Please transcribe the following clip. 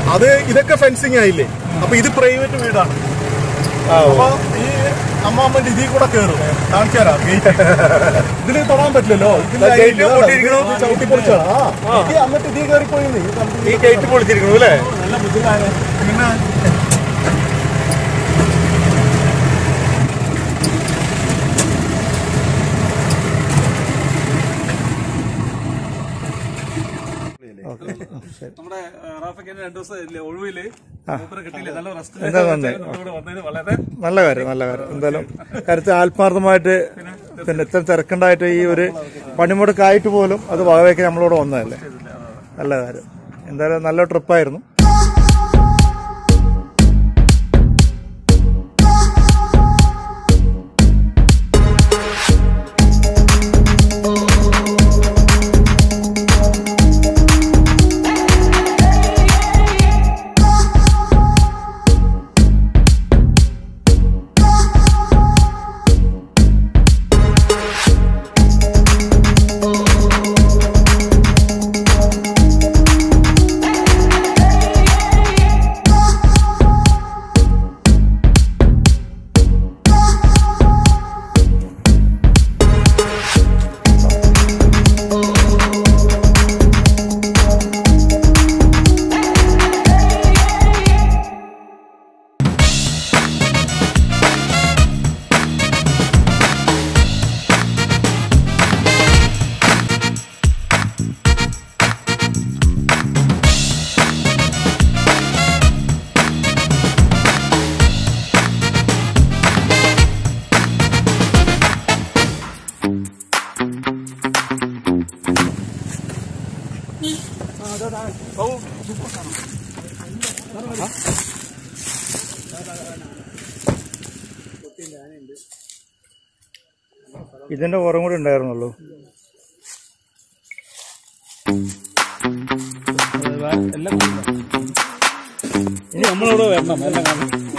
അത് ഇതൊക്കെ ഫെൻസിങ് ആയില്ലേ അപ്പൊ ഇത് പ്രൈവറ്റ് വീടാണ് അപ്പൊ ഈ അമ്മാമ്മന്റെ ഇതിൽ കൂടെ കയറും കാണിച്ചു തരാം ഗേറ്റ് ഇതില് തൊടാൻ പറ്റില്ലല്ലോ ഇതില് ഗേറ്റ് ഇതാ, പൊട്ടിയിരിക്കണു. ഇത് ചവിട്ടി പൊളിച്ചതാണ് ആ ഇത് എന്നിട്ട് ഇതിൽ കയറിപ്പോയി ഈ ഗേറ്റ് പൊളിച്ചിരിക്കണു അല്ലേ നല്ല ബുദ്ധിമുട്ടാണ് പിന്നെ നമ്മുടെ റാഫിക്ക് രണ്ടു ദിവസം ഇല്ലേ, ഒഴിവില് മൂപ്പരെ കിട്ടിയില്ല നല്ല റെസ്റ്റ് എന്താ നന്ദി. ഇവിടെ വന്നതിന് വളരെ നല്ല കാര്യം നല്ല കാര്യം എന്തായാലും കാര്യത്തിൽ ആത്മാർത്ഥമായിട്ട് പിന്നെ ഇത്ര തിരക്കുണ്ടായിട്ട് ഈ ഒരു പണിമുടക്കായിട്ട് പോലും അത് വകവയ്ക്കാൻ നമ്മളോട് വന്നതല്ലേ നല്ല കാര്യം എന്തായാലും നല്ല ട്രിപ്പായിരുന്നു ഇതിന്റെ പുറം കൂടി ഉണ്ടായിരുന്നുള്ളൂ എല്ലാം ഇനി നമ്മളവിടെ വരണം എല്ലാം കാണാൻ